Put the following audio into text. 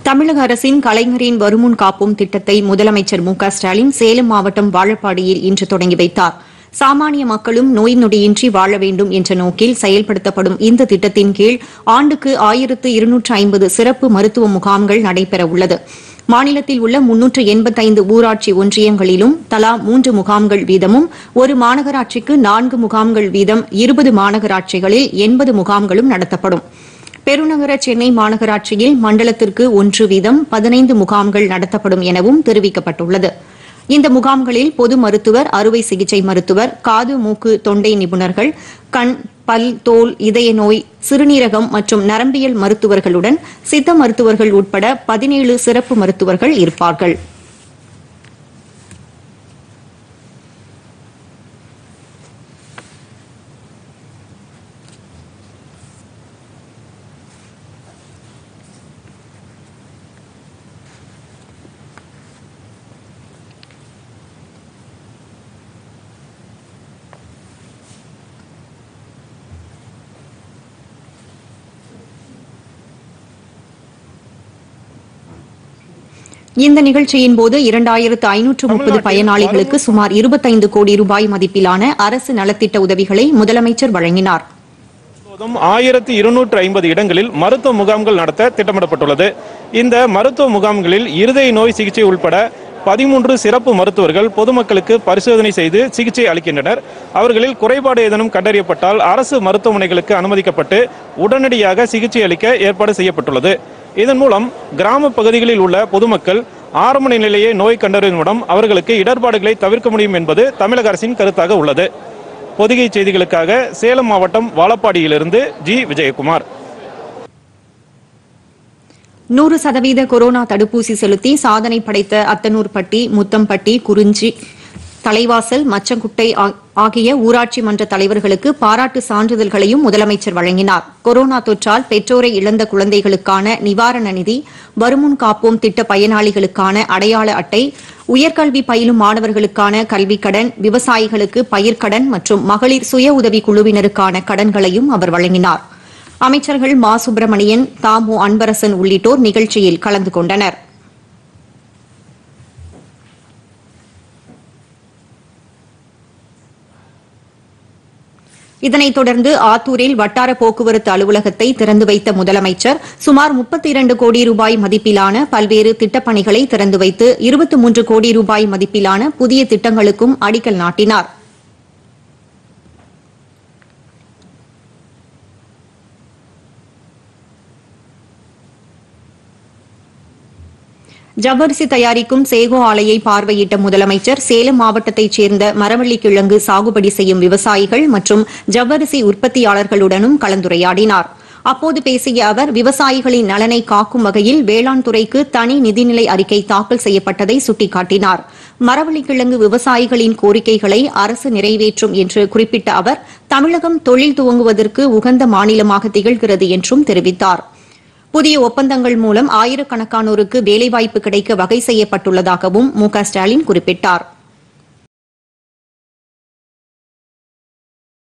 தமிழக அரசின் கலைஞரின் வருமுன் காப்போம் திட்டத்தை முதலமைச்சர் மு க ஸ்டாலின் சேலம் மாவட்டம் வாழப்பாடியில் இன்று தொடங்கி வைத்தார் சாமானிய மக்களும் நோய் நொடியின்றி வாழ வேண்டும் என்ற நோக்கில் செயல்படுத்தப்படும் இந்த திட்டத்தின் கீழ் ஆண்டுக்கு ஆயிரத்து இருநூற்று ஐம்பது சிறப்பு மருத்துவ முகாம்கள் நடைபெறவுள்ளது மாநிலத்தில் உள்ள முன்னூற்று எண்பத்தைந்து ஊராட்சி ஒன்றியங்களிலும் தலா மூன்று முகாம்கள் வீதமும் ஒரு மாநகராட்சிக்கு நான்கு முகாம்கள் வீதம் இருபது மாநகராட்சிகளில் எண்பது முகாம்களும் நடத்தப்படும் பெருநகர சென்னை மாநகராட்சியில் மண்டலத்திற்கு ஒன்று வீதம் பதினைந்து முகாம்கள் நடத்தப்படும் எனவும் தெரிவிக்கப்பட்டுள்ளது இந்த முகாம்களில் பொது மருத்துவர் அறுவை சிகிச்சை மருத்துவர் காது மூக்கு தொண்டை நிபுணர்கள் கண் பல் தோல் இதய நோய் சிறுநீரகம் மற்றும் நரம்பியல் மருத்துவர்களுடன் சித்த மருத்துவர்கள் உட்பட பதினேழு சிறப்பு மருத்துவர்கள் இருப்பார்கள் இந்த நிகழ்ச்சியின் போது இரண்டாயிரத்து ஐநூற்று முப்பது பயனாளிகளுக்கு சுமார் இருபத்தைந்து கோடி ரூபாய் மதிப்பிலான அரசு நலத்திட்ட உதவிகளை முதலமைச்சர் வழங்கினார் முழுவதும் ஆயிரத்தி இருநூற்று ஐம்பது இடங்களில் மருத்துவ முகாம்கள் நடத்த திட்டமிடப்பட்டுள்ளது இந்த மருத்துவ முகாம்களில் இருதய நோய் சிகிச்சை உட்பட பதிமூன்று சிறப்பு மருத்துவர்கள் பொதுமக்களுக்கு பரிசோதனை செய்து சிகிச்சை அளிக்கின்றனர் அவர்களில் குறைபாடு ஏதேனும் கண்டறியப்பட்டால் அரசு மருத்துவமனைகளுக்கு அனுமதிக்கப்பட்டு உடனடியாக சிகிச்சை அளிக்க ஏற்பாடு செய்யப்பட்டுள்ளது இதன் மூலம் கிராம பகுதிகளில் உள்ள பொதுமக்கள் ஆரம்ப நிலையிலேயே நோய் கண்டறிவதன் மூலம் அவர்களுக்கு இடர்பாடுகளை தவிர்க்க முடியும் என்பது தமிழக அரசின் கருத்தாக உள்ளது பொதிகை செய்திகளுக்காக சேலம் மாவட்டம் வாழப்பாடியிலிருந்து ஜி விஜயகுமார் நூறு சதவீத கொரோனா தடுப்பூசி செலுத்தி சாதனை படைத்த அத்தனூர்பட்டி முத்தம்பட்டி குறிஞ்சி தலைவாசல் மச்சங்குட்டை ஆ- ஆகிய ஊராட்சி மன்ற தலைவர்களுக்கு பாராட்டு சான்றிதழ்களையும் முதலமைச்சர் வழங்கினார் கொரோனா தொற்றால் பெற்றோரை இழந்த குழந்தைகளுக்கான நிவாரண நிதி வருமுன் காப்போம் திட்ட பயனாளிகளுக்கான அடையாள அட்டை உயர்கல்வி பயிலும் மாணவர்களுக்கான கல்விக்கடன் விவசாயிகளுக்கு பயிர்க்கடன் மற்றும் மகளிர் சுய உதவி குழுவினருக்கான கடன்களையும் அவர் வழங்கினார் அமைச்சர்கள் மா சுப்பிரமணியன் தாமு அன்பரசன் உள்ளிட்டோர் நிகழ்ச்சியில் கலந்து கொண்டனர் இதனைத் தொடர்ந்து ஆத்தூரில் வட்டார போக்குவரத்து அலுவலகத்தை திறந்து வைத்த முதலமைச்சர் சுமார் 32 கோடி ரூபாய் மதிப்பிலான பல்வேறு திட்டப்பணிகளை திறந்து வைத்து 23 கோடி ரூபாய் மதிப்பிலான புதிய திட்டங்களுக்கும் அடிக்கல் நாட்டினார் ஜவ்வரிசி தயாரிக்கும் சேகோ ஆலையை பார்வையிட்ட முதலமைச்சர் சேலம் மாவட்டத்தைச் சேர்ந்த மரவள்ளி கிழங்கு சாகுபடி செய்யும் விவசாயிகள் மற்றும் ஜவ்வரிசி உற்பத்தியாளர்களுடனும் கலந்துரையாடினார் அப்போது பேசிய அவர் விவசாயிகளின் நலனை காக்கும் வகையில் வேளாண் துறைக்கு தனி நிதிநிலை அறிக்கை தாக்கல் செய்யப்பட்டதை சுட்டிக்காட்டினார் மரவள்ளி கிழங்கு விவசாயிகளின் கோரிக்கைகளை அரசு நிறைவேற்றும் என்று குறிப்பிட்ட அவர் தமிழகம் தொழில் துவங்குவதற்கு உகந்த மாநிலமாக திகழ்கிறது என்றும் தெரிவித்தார் புதிய ஒப்பந்தங்கள் மூலம் ஆயிரக்கணக்கானோருக்கு வேலைவாய்ப்பு கிடைக்க வகை செய்யப்பட்டுள்ளதாகவும் மு க ஸ்டாலின் குறிப்பிட்டார்